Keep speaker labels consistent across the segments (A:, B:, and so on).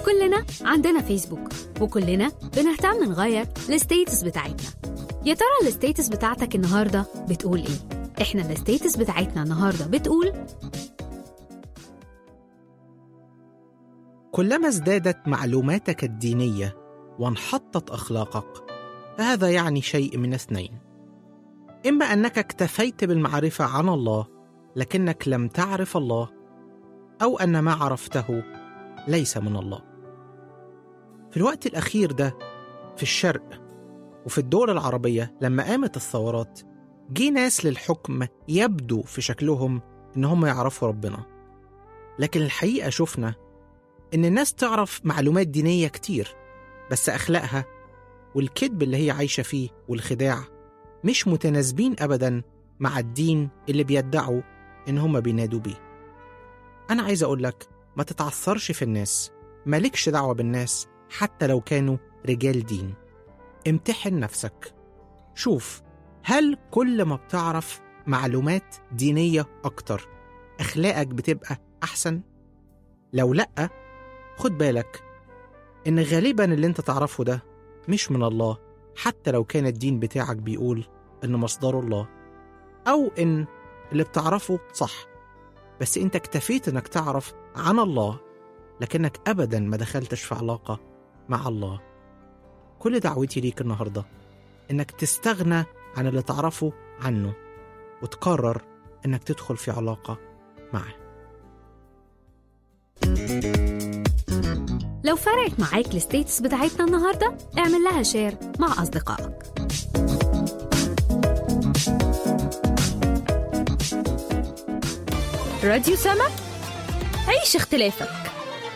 A: كلنا عندنا فيسبوك وكلنا بنهتم نغير الستيتس بتاعتنا يا ترى الستيتس بتاعتك النهارده بتقول ايه احنا الستيتس بتاعتنا النهارده بتقول
B: كلما ازدادت معلوماتك الدينيه وانحطت اخلاقك فهذا يعني شيء من اثنين اما انك اكتفيت بالمعرفه عن الله لكنك لم تعرف الله او ان ما عرفته ليس من الله في الوقت الاخير ده في الشرق وفي الدول العربيه لما قامت الثورات جه ناس للحكم يبدو في شكلهم ان هم يعرفوا ربنا لكن الحقيقه شفنا ان الناس تعرف معلومات دينيه كتير بس اخلاقها والكذب اللي هي عايشه فيه والخداع مش متناسبين ابدا مع الدين اللي بيدعوا ان هم بينادوا بيه انا عايز اقول لك ما تتعثرش في الناس مالكش دعوه بالناس حتى لو كانوا رجال دين امتحن نفسك شوف هل كل ما بتعرف معلومات دينيه اكتر اخلاقك بتبقى احسن لو لا خد بالك ان غالبا اللي انت تعرفه ده مش من الله حتى لو كان الدين بتاعك بيقول ان مصدره الله او ان اللي بتعرفه صح بس انت اكتفيت انك تعرف عن الله لكنك ابدا ما دخلتش في علاقه مع الله كل دعوتي ليك النهارده انك تستغنى عن اللي تعرفه عنه وتقرر انك تدخل في علاقه معه
A: لو فرقت معاك الستيتس بتاعتنا النهارده اعمل لها شير مع اصدقائك راديو سما عيش اختلافك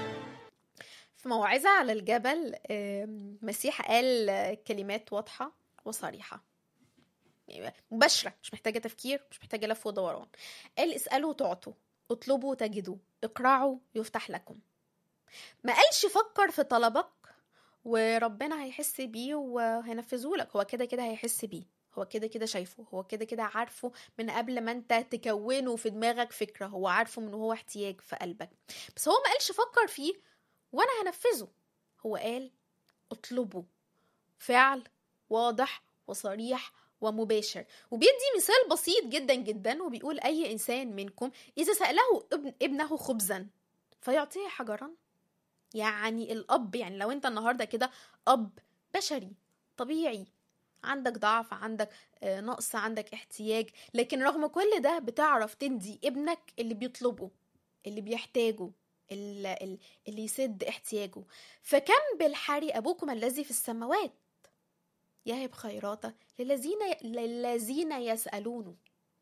C: في موعظة على الجبل آم، مسيح قال كلمات واضحة وصريحة يعني مباشرة مش محتاجة تفكير مش محتاجة لف ودوران قال اسألوا تعطوا اطلبوا تجدوا اقرعوا يفتح لكم ما قالش فكر في طلبك وربنا هيحس بيه وهينفذه لك هو كده كده هيحس بيه هو كده كده شايفه هو كده كده عارفه من قبل ما انت تكونه في دماغك فكرة هو عارفه من هو احتياج في قلبك بس هو ما قالش فكر فيه وانا هنفذه هو قال اطلبوا فعل واضح وصريح ومباشر وبيدي مثال بسيط جدا جدا وبيقول اي انسان منكم اذا ساله ابن ابنه خبزا فيعطيه حجرا يعني الاب يعني لو انت النهارده كده اب بشري طبيعي عندك ضعف عندك آه، نقص عندك احتياج لكن رغم كل ده بتعرف تدي ابنك اللي بيطلبه اللي بيحتاجه ال- ال- اللي يسد احتياجه فكم بالحري أبوكم الذي في السماوات يهب خيراته للذين للذين يسألونه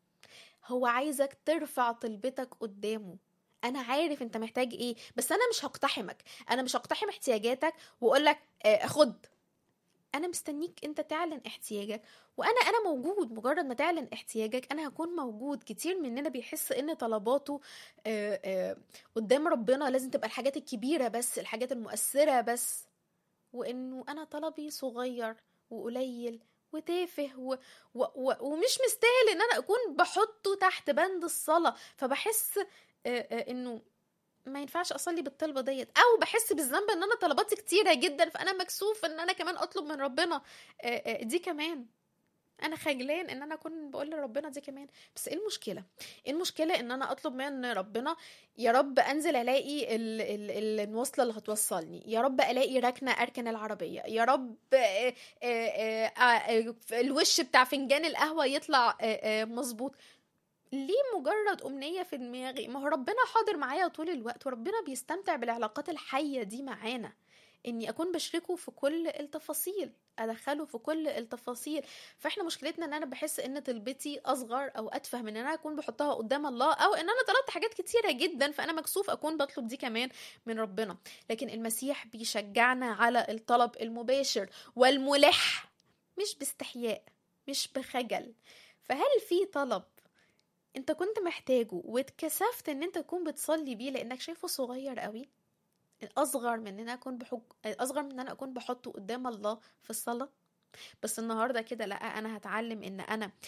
C: هو عايزك ترفع طلبتك قدامه انا عارف انت محتاج ايه بس انا مش هقتحمك انا مش هقتحم احتياجاتك واقول لك آه خد انا مستنيك انت تعلن احتياجك وانا انا موجود مجرد ما تعلن احتياجك انا هكون موجود كتير مننا بيحس ان طلباته آه آه قدام ربنا لازم تبقى الحاجات الكبيره بس الحاجات المؤثره بس وانه انا طلبي صغير وقليل وتافه و... و... و... ومش مستاهل ان انا اكون بحطه تحت بند الصلاه فبحس آه، آه، انه ما ينفعش اصلي بالطلبه ديت او بحس بالذنب ان انا طلباتي كتيره جدا فانا مكسوف ان انا كمان اطلب من ربنا آه، آه، دي كمان انا خجلان ان انا اكون بقول لربنا دي كمان بس ايه المشكله ايه المشكله ان انا اطلب من ربنا يا رب انزل الاقي ال- ال- المواصله اللي هتوصلني يا رب الاقي ركنه اركن العربيه يا رب آه، آه، آه، آه، الوش بتاع فنجان القهوه يطلع آه، آه، مظبوط ليه مجرد أمنية في دماغي ما هو ربنا حاضر معايا طول الوقت وربنا بيستمتع بالعلاقات الحية دي معانا اني اكون بشركه في كل التفاصيل ادخله في كل التفاصيل فاحنا مشكلتنا ان انا بحس ان طلبتي اصغر او اتفه من ان انا اكون بحطها قدام الله او ان انا طلبت حاجات كتيره جدا فانا مكسوف اكون بطلب دي كمان من ربنا لكن المسيح بيشجعنا على الطلب المباشر والملح مش باستحياء مش بخجل فهل في طلب انت كنت محتاجه واتكسفت ان انت تكون بتصلي بيه لانك شايفه صغير قوي الاصغر من ان انا اكون بحج... الاصغر من ان انا اكون بحطه قدام الله في الصلاه بس النهارده كده لا انا هتعلم ان انا